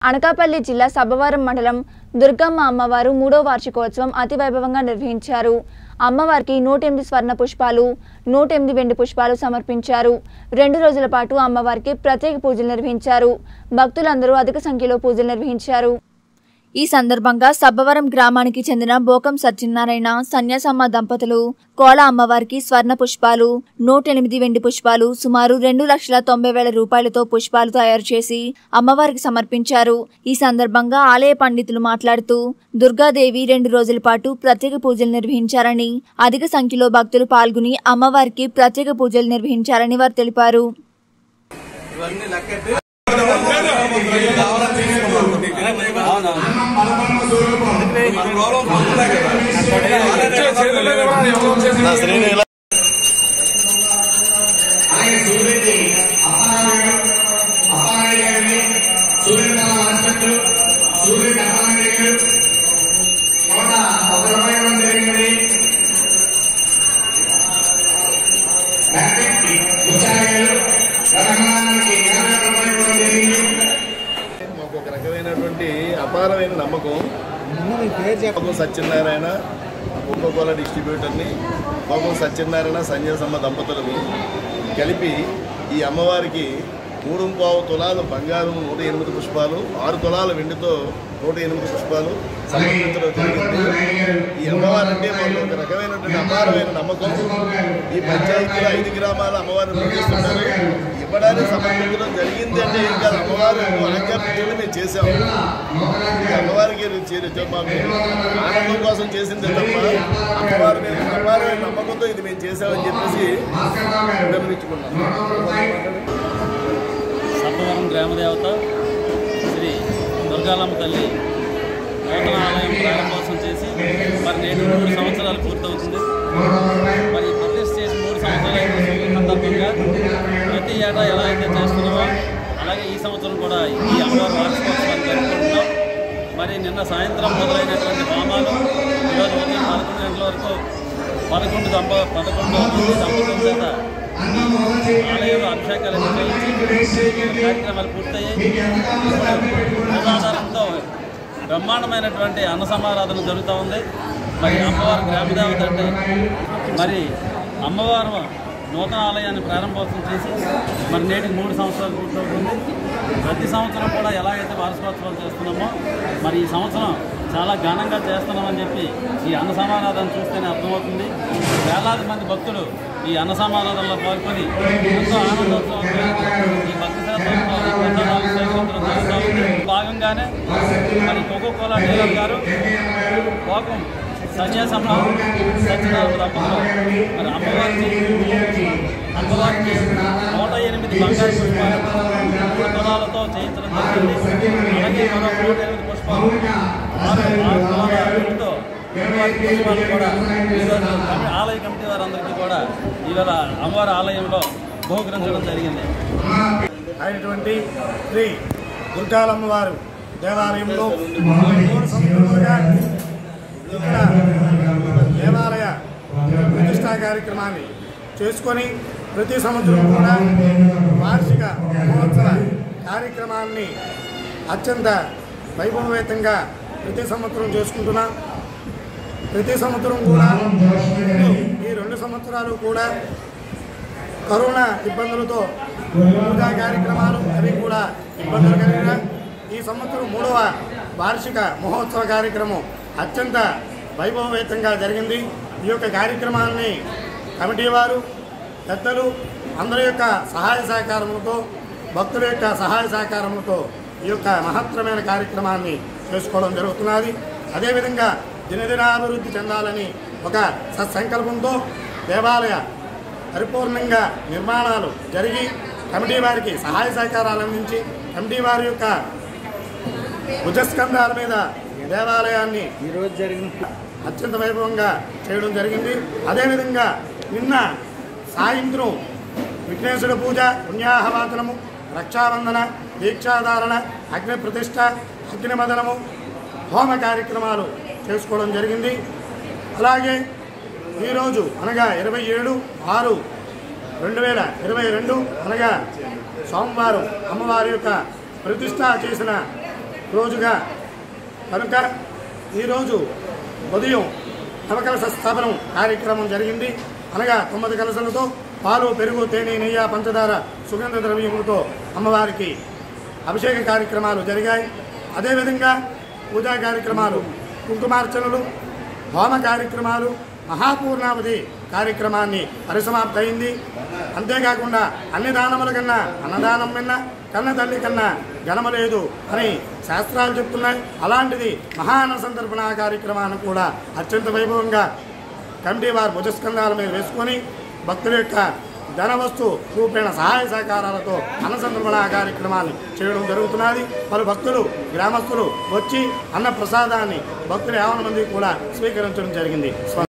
అనకాపల్లి జిల్లా సబ్బవరం మండలం దుర్గమ్మ అమ్మవారు మూడో వార్షికోత్సవం అతి వైభవంగా నిర్వహించారు అమ్మవారికి నూట ఎనిమిది స్వర్ణ పుష్పాలు నూట ఎనిమిది వెండి పుష్పాలు సమర్పించారు రెండు రోజుల పాటు అమ్మవారికి ప్రత్యేక పూజలు నిర్వహించారు భక్తులందరూ అధిక సంఖ్యలో పూజలు నిర్వహించారు ఈ సందర్భంగా సబ్బవరం గ్రామానికి చెందిన బోకం సత్యనారాయణ సన్యాసమ్మ దంపతులు కోల అమ్మవారికి స్వర్ణ పుష్పాలు నూట ఎనిమిది వెండి పుష్పాలు సుమారు రెండు లక్షల తొంభై వేల రూపాయలతో పుష్పాలు తయారు చేసి అమ్మవారికి సమర్పించారు ఈ సందర్భంగా ఆలయ పండితులు మాట్లాడుతూ దుర్గాదేవి రెండు రోజుల పాటు ప్రత్యేక పూజలు నిర్వహించారని అధిక సంఖ్యలో భక్తులు పాల్గొని అమ్మవారికి ప్రత్యేక పూజలు నిర్వహించారని వారు తెలిపారు మాకు ఒక రకమైనటువంటి అపారమైన నమ్మకం బాబు సత్యనారాయణ కోకోకోల డిస్ట్రిబ్యూటర్ని బాబు సత్యనారాయణ సంజయసమ్మ దంపతులని కలిపి ఈ అమ్మవారికి మూడు పావు తులాలు బంగారం నూట ఎనిమిది పుష్పాలు ఆరు తులాల వెండితో నూట ఎనిమిది పుష్పాలు సమర్పించడం జరిగింది ఈ అమ్మవారు అంటే మాకు ఒక రకమైనటువంటి అపారమైన నమ్మకం ఈ పంచాయతీలో ఐదు గ్రామాల అమ్మవారిని పూజిస్తున్నారు ఇవ్వడానికి సమర్పించడం జరిగింది అంటే ఇంకా అమ్మవారు ఆజ్ఞాపించడం మేము చేసాం ఈ అమ్మవారికి రుచి రుచి మాకు ఆనందం కోసం చేసింది తప్ప అమ్మవారి మీద అమ్మవారి నమ్మకంతో ఇది మేము చేసామని చెప్పేసి గమనించుకున్నాం సబ్బవరం గ్రామదేవత శ్రీ దుర్గాలమ్మ తల్లి నూతన ఆలయం ప్రారంభోత్సవం చేసి మరి నేడు మూడు సంవత్సరాలు పూర్తవుతుంది మరి ప్రతిష్ఠ చేసి మూడు సంవత్సరాలు అయిన సందర్భంగా ప్రతి ఏటా ఎలా అయితే చేస్తున్నామో అలాగే ఈ సంవత్సరం కూడా ఈ అమ్మవారి వార్షికోత్సవాన్ని జరుపుకుంటున్నాం మరి నిన్న సాయంత్రం మొదలైనటువంటి హోమాలు ఈరోజు ఉదయం పదకొండు గంటల వరకు పదకొండు దంప పదకొండు మంది దంపతుల చేత ఆలయంలో అభిషేకాలు నిర్వహించి కార్యక్రమాలు పూర్తయ్యాయి ఇప్పుడు ఆధారంతో బ్రహ్మాండమైనటువంటి అన్న సమారాధన జరుగుతూ ఉంది మరి అమ్మవారు గ్రామదేవత అంటే మరి అమ్మవారు నూతన ఆలయాన్ని ప్రారంభోత్సవం చేసి మరి నేటికి మూడు సంవత్సరాలు పూర్తవుతుంది ప్రతి సంవత్సరం కూడా ఎలాగైతే వార్షికోత్సవాలు చేస్తున్నామో మరి ఈ సంవత్సరం చాలా ఘనంగా చేస్తున్నామని చెప్పి ఈ అన్న సమారాధన చూస్తేనే అర్థమవుతుంది వేలాది మంది భక్తులు ఈ అన్న సమారాధనలో పాల్గొని ఎంతో ఆనందోత్సవంగా ఈ భక్తి శాస్త్రంలో ఈ ప్రసాదాలు స్వీకరించడం జరుగుతూ ఉంది భాగంగానే మరి కోకో కోలా డీలర్ గారు కోకం సన్యాసమ్మ సత్యనారాయణ దంపతులు మరి అమ్మవారికి అమ్మవారికి నూట ఎనిమిది బంగారు పుష్పాలు మూడు తులాలతో చేయించడం జరిగింది అలాగే మరో నూట ఎనిమిది పుష్పాలు ఆరు ఆరు తులాల వెండితో అమ్మవారి పుష్పాలు కూడా ఈరోజు కమి- ఆలయ కమిటీ వారందరికీ కూడా ఈవేళ అమ్మవారి ఆలయంలో బహుకరించడం జరిగింది అయినటువంటి శ్రీ దుర్గాలమ్మవారు దేవాలయంలో మూడు సంవత్సరాలుగా ఇక్కడ దేవాలయ ప్రతిష్టా కార్యక్రమాన్ని చేసుకొని ప్రతి సంవత్సరం కూడా వార్షిక మహోత్సవ కార్యక్రమాన్ని అత్యంత వైభవవేతంగా ప్రతి సంవత్సరం చేసుకుంటున్నాం ప్రతి సంవత్సరం కూడా ఈ రెండు సంవత్సరాలు కూడా కరోనా ఇబ్బందులతో పూజా కార్యక్రమాలు అవి కూడా ఇబ్బందులు కలిగిన ఈ సంవత్సరం మూడవ వార్షిక మహోత్సవ కార్యక్రమం అత్యంత వైభవవేతంగా జరిగింది ఈ యొక్క కార్యక్రమాన్ని కమిటీ వారు పెద్దలు అందరి యొక్క సహాయ సహకారములతో భక్తుల యొక్క సహాయ సహకారములతో ఈ యొక్క మహత్తరమైన కార్యక్రమాన్ని చేసుకోవడం జరుగుతున్నది అదేవిధంగా దినదినాభివృద్ధి చెందాలని ఒక సత్సంకల్పంతో దేవాలయ పరిపూర్ణంగా నిర్మాణాలు జరిగి కమిటీ వారికి సహాయ సహకారాలు అందించి కమిటీ వారి యొక్క భుజస్కంధాల మీద దేవాలయాన్ని ఈరోజు జరిగిన అత్యంత వైభవంగా చేయడం జరిగింది అదేవిధంగా నిన్న సాయంత్రం విఘ్నేశ్వర పూజ పుణ్యాహవాచనము రక్షాబంధన దీక్షాధారణ అగ్ని ప్రతిష్ట అగ్నిమదనము హోమ కార్యక్రమాలు చేసుకోవడం జరిగింది అలాగే ఈరోజు అనగా ఇరవై ఏడు ఆరు రెండు వేల ఇరవై రెండు అనగా సోమవారం అమ్మవారి యొక్క ప్రతిష్ట చేసిన రోజుగా కనుక ఈరోజు ఉదయం నవకలశ స్థాపనం కార్యక్రమం జరిగింది అనగా తొమ్మిది కలశలతో పాలు పెరుగు తేనె నెయ్యి పంచదార సుగంధ ద్రవ్యములతో అమ్మవారికి అభిషేక కార్యక్రమాలు జరిగాయి అదేవిధంగా పూజా కార్యక్రమాలు కుంకుమార్చనలు హోమ కార్యక్రమాలు మహాపూర్ణావధి కార్యక్రమాన్ని పరిసమాప్తి అయింది అంతేకాకుండా అన్ని దానముల కన్నా అన్నదానం కన్నా కన్న తల్లి కన్నా గణమ లేదు అని శాస్త్రాలు చెప్తున్నాయి అలాంటిది మహాన సందర్భణ కార్యక్రమాన్ని కూడా అత్యంత వైభవంగా కమిటీ వారు భుజస్కంధాల మీద వేసుకొని భక్తుల యొక్క ధన వస్తు రూపేణ సహాయ సహకారాలతో అన్న సందర్భణ కార్యక్రమాన్ని చేయడం జరుగుతున్నది పలు భక్తులు గ్రామస్తులు వచ్చి అన్న ప్రసాదాన్ని భక్తులు యావన మంది కూడా స్వీకరించడం జరిగింది స్వ-